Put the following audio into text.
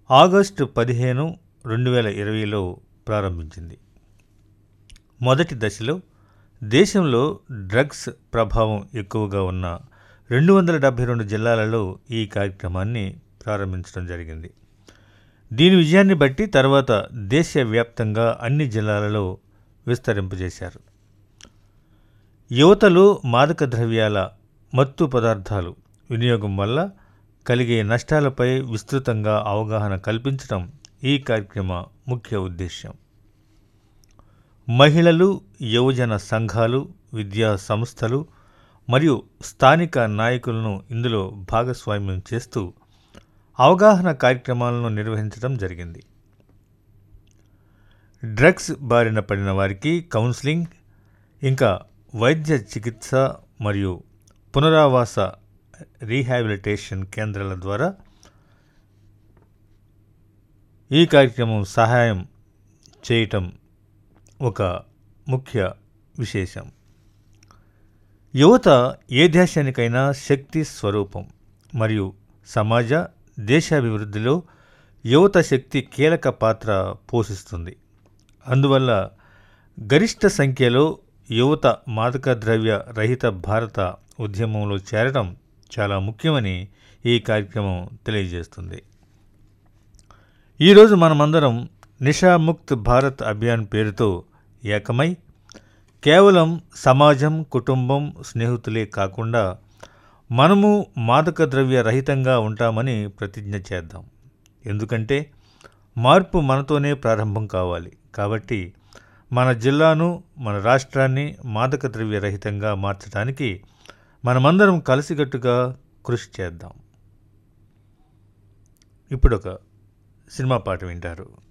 August పదిహేను రెండు వేల ఇరవైలో ప్రారంభించింది మొదటి దశలో దేశంలో డ్రగ్స్ ప్రభావం ఎక్కువగా ఉన్న రెండు వందల డెబ్భై రెండు జిల్లాలలో ఈ కార్యక్రమాన్ని ప్రారంభించడం జరిగింది దీని విజయాన్ని బట్టి తర్వాత దేశవ్యాప్తంగా అన్ని జిల్లాలలో విస్తరింపజేశారు యువతలో మాదక ద్రవ్యాల మత్తు పదార్థాలు వినియోగం వల్ల కలిగే నష్టాలపై విస్తృతంగా అవగాహన కల్పించడం ఈ కార్యక్రమ ముఖ్య ఉద్దేశ్యం మహిళలు యువజన సంఘాలు విద్యా సంస్థలు మరియు స్థానిక నాయకులను ఇందులో భాగస్వామ్యం చేస్తూ అవగాహన కార్యక్రమాలను నిర్వహించడం జరిగింది డ్రగ్స్ బారిన పడిన వారికి కౌన్సిలింగ్ ఇంకా వైద్య చికిత్స మరియు పునరావాస రీహాబిలిటేషన్ కేంద్రాల ద్వారా ఈ కార్యక్రమం సహాయం చేయటం ఒక ముఖ్య విశేషం యువత ఏ దేశానికైనా శక్తి స్వరూపం మరియు సమాజ దేశాభివృద్ధిలో యువత శక్తి కీలక పాత్ర పోషిస్తుంది అందువల్ల గరిష్ట సంఖ్యలో యువత మాదక ద్రవ్య రహిత భారత ఉద్యమంలో చేరడం చాలా ముఖ్యమని ఈ కార్యక్రమం తెలియజేస్తుంది ఈరోజు మనమందరం నిషాముక్త్ భారత్ అభియాన్ పేరుతో ఏకమై కేవలం సమాజం కుటుంబం స్నేహితులే కాకుండా మనము మాదక ద్రవ్య రహితంగా ఉంటామని ప్రతిజ్ఞ చేద్దాం ఎందుకంటే మార్పు మనతోనే ప్రారంభం కావాలి కాబట్టి మన జిల్లాను మన రాష్ట్రాన్ని మాదక ద్రవ్య రహితంగా మార్చడానికి మనమందరం కలిసికట్టుగా కృషి చేద్దాం ఇప్పుడు ఒక సినిమా పాట వింటారు